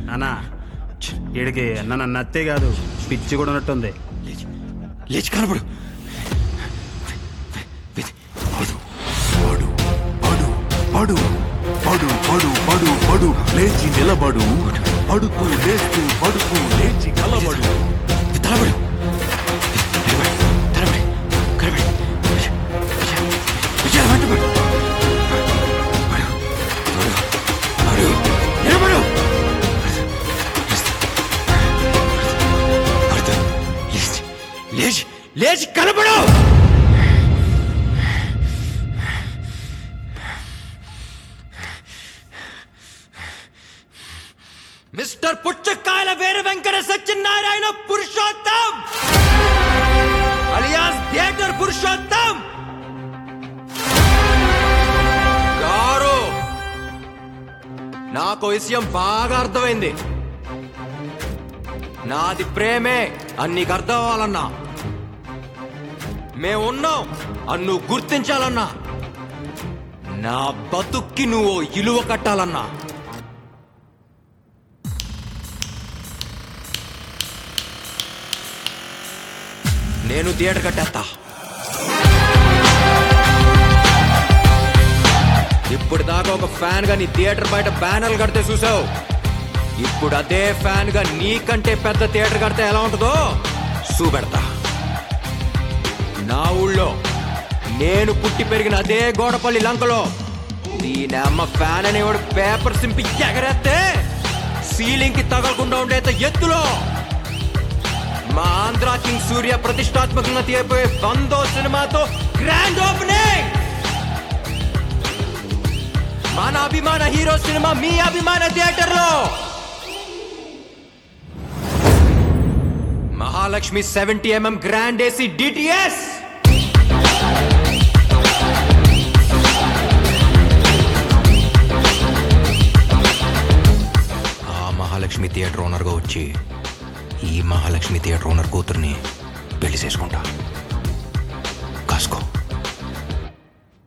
అన్నా వీడికి నన్ను నత్తే కాదు పిచ్చి కూడా ఉన్నట్టుంది లేచి లేచి కనబడు పడు పడు పడు పడు పడు పడు పడు లేచి నిలబడు పడుతూ లేస్తూ పడుతూ లేచి కలబడు తలబడు తలబడి కనబడి విజయ వెంటబడు పడు నిలబడు పడుతూ లేచి లేచి లేచి కనబడు మిస్టర్ పుచ్చకాయల వీర వెంకట సత్యనారాయణ పురుషోత్తం అలియాస్ థియేటర్ పురుషోత్తం గారు నాకు విషయం బాగా అర్థమైంది నాది ప్రేమే అని నీకు అర్థం అవ్వాలన్నా మేమున్నాం అని నువ్వు గుర్తించాలన్నా నా బతుక్కి నువ్వు ఇలువ కట్టాలన్నా నేను థియేటర్ కట్టేస్తా ఇప్పుడు దాకా ఒక ఫ్యాన్ గా నీ థియేటర్ బయట బ్యానర్లు కడితే చూసావు ఇప్పుడు అదే ఫ్యాన్ గా నీకంటే పెద్ద థియేటర్ కడితే ఎలా ఉంటుందో చూపెడతా నా ఊళ్ళో నేను పుట్టి పెరిగిన అదే గోడపల్లి లంకలో దీని అమ్మ ఫ్యాన్ అనేవాడు పేపర్ సింపి ఎగరేస్తే సీలింగ్ కి తగలకుండా ఉండేంత ఎత్తులో మా ఆంధ్ర కింగ్ సూర్య ప్రతిష్టాత్మకంగా తీయబోయే వందో సినిమాతో గ్రాండ్ ఓపెనింగ్ మన అభిమాన హీరో సినిమా మీ అభిమాన థియేటర్ లో Mahalakshmi seventy MM grand AC DTS ఆ మహాలక్ష్మి థియేటర్ ఓనర్గా వచ్చి ఈ మహాలక్ష్మి థియేటర్ ఓనర్ కూతుర్ని పెళ్లి చేసుకుంటా కాసుకో